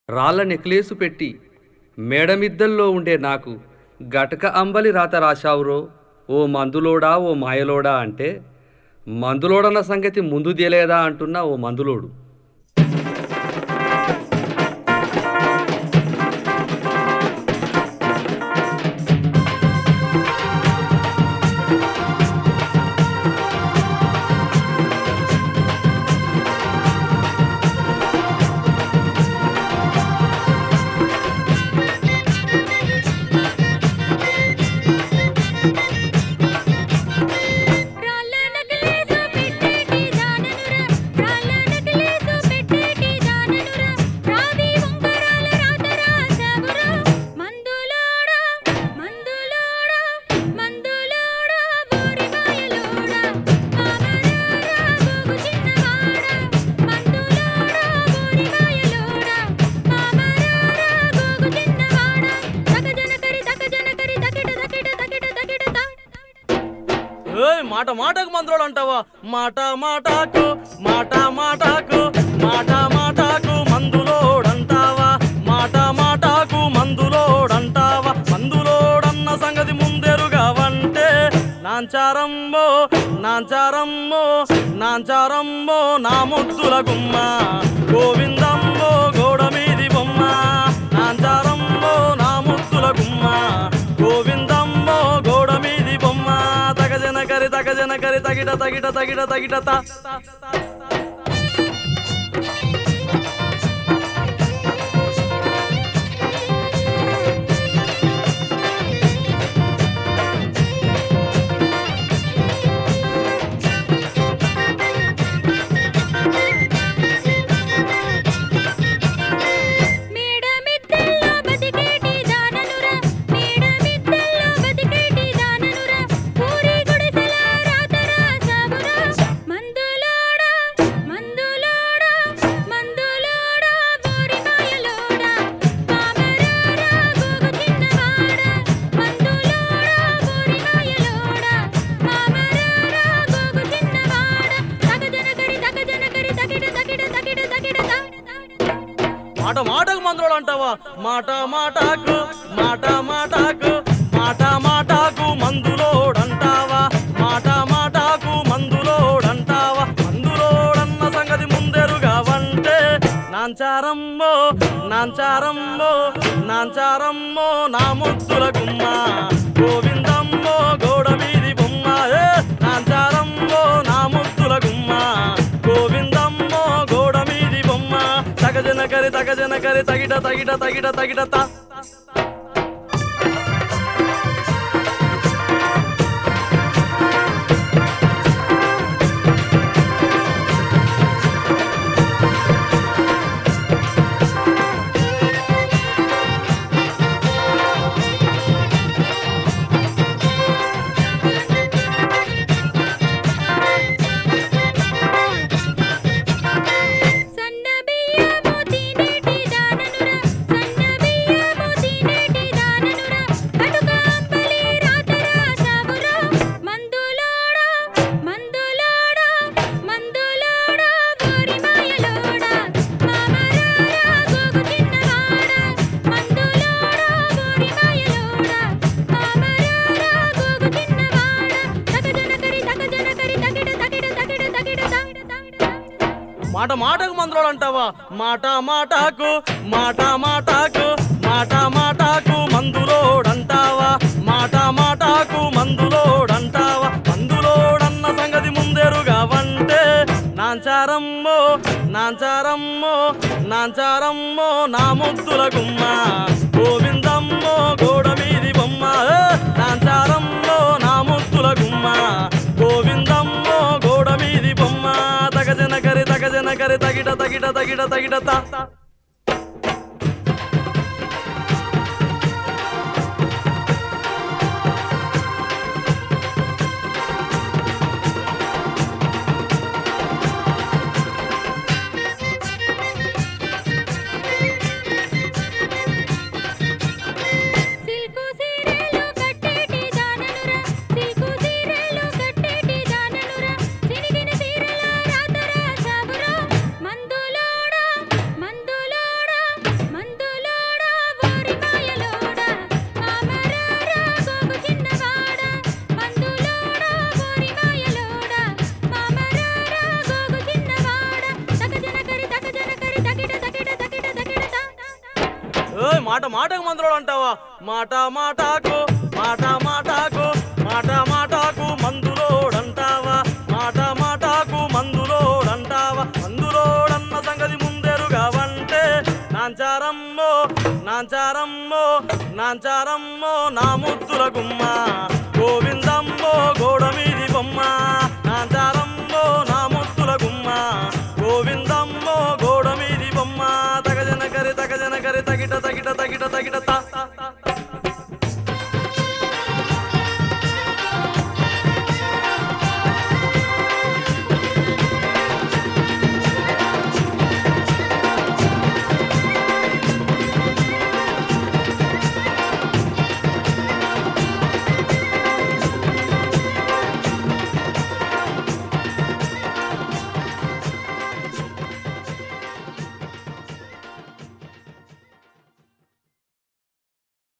రాళ్ళ నెక్లేసు పెట్టి మేడమిద్దల్లో ఉండే నాకు గటక అంబలి రాత రాశావురో ఓ మందులోడా ఓ మాయలోడా అంటే మందులోడన్న సంగతి ముందు తెలియదా అంటున్నా ఓ మందులోడు రాళ్ళ నకలేసు పెట్టేటి దాననురా రాళ్ళ నకలేసు పెట్టేటి దాననురా రావి ఉంగరాల రాత రాసావురా మందులోడా మందులోడా మందులోడా ఊరి మాయలోడా మామరారా గోగు చిన్నవాడా మందులోడా ఊరి మాయలోడా మామరారా గోగు చిన్నవాడా తకజనకరి తకజనకరి తకిట తకిట తకిట తకిట తా ఏయ్ మాట మాటకు మంత్రులు అంటావా మాట మాటకు మాట మాటకు మాట మాటకు మందులోడంటావా మాట మాటకు మందులోడంటావా మందులోడన్న సంగతి ముందెరుగవంటే నాంచారమ్మో నాంచారమ్మో నాంచారమ్మో నా ముద్దుల గుమ్మ గోవిందమ్మో గోడ మీది బొమ్మ నాంచారమ్మో నా ముద్దుల గుమ్మ గోవిందమ్మో గోడ మీది బొమ్మ తగజన కరి తగజన కరి తగిట తగిట తగిట తగిట తా మేడమిద్దెల్లో బతికేటి దాననురా మేడమిద్దెల్లో బతికేటి దాననురా పూరి గుడిసెల రాత రాసావురా మందులోడా మందులోడా మందులోడా ఊరి మాయలోడా మామరారా గోగు చిన్నవాడా మందులోడా ఊరి మాయలోడా మామరారా గోగు చిన్నవాడా తగజనకరి తగజనకరి తగిట తగిట తగిట తగిట తా మాట మాటకు మంత్రులు అంటావా మాట మాటకు మాట మాటకు మాట మాటకు మందులోడంటావా మాట మాటకు మందులోడంటావా మందులోడన్న సంగతి ముందెరుగవంటే నాంచారమ్మో నాంచారమ్మో నాంచారమ్మో నా ముద్దుల గుమ్మ గోవిందమ్మో గోడ మీది బొమ్మ ఏ నాంచారమ్మో నా ముద్దుల గుమ్మ గోవిందమ్మో గోడ మీది బొమ్మ తగజన కరి తగజన కరి తగిట తగిట తగిట తగిట తా సన్న బియ్యము తినేటి దాననురా సన్న బియ్యము తినేటి దాననురా కటుక అంబలి రాత రాసావురా మందులోడా మందులోడా మందులోడా ఊరి మాయలోడా మామరారా గోగు చిన్నవాడా మందులోడా ఊరి మాయలోడా మామరారా గోగు చిన్నవాడా తగజనకరి తగజనకరి తగిట తగిట తగిట తగిట తా మాట మాటకు మంత్రులు అంటావా మాట మాటకు మాట మాటకు మాట మాటకు మందులోడంటావా మాట మాటకు మందులోడంటావా మందులోడన్న సంగతి ముందెరుగవంటే నాంచారమ్మో నాంచారమ్మో నాంచారమ్మో నా ముద్దుల గుమ్మ గోవిందమ్మో గోడ మీది బొమ్మ ఏ, నాంచారమ్మో నా ముద్దుల గుమ్మ గోవిందమ్మో గోడ మీది బొమ్మ తగజన కరి తగజన కరి తగిట తగిట తగిట తగిట తా సిల్కు సీరెలు కట్టేటి దాననురా సిల్కు సీరెలు కట్టేటి దాననురా సినిగిన సీరెల రాత రాసావురా మందులోడా మందు మాట మాటకు మందులోడు అంటావా మాట మాటకు మాట మాటకు మాట మాటకు మందులోడంటావా మాట మాటకు మందులోడంటావా మందులోడన్న సంగతి ముందెరుగవంటే నాంచారమ్మో నాంచారమ్మో నాంచారమ్మో నా ముద్దుల గుమ్మ గోవిందమ్మో గోడ మీది బొమ్మ నాంచారమ్మో నా ముద్దుల గుమ్మ గోవిందమ్మో గోడ మీది బొమ్మ తగజన కరి తగ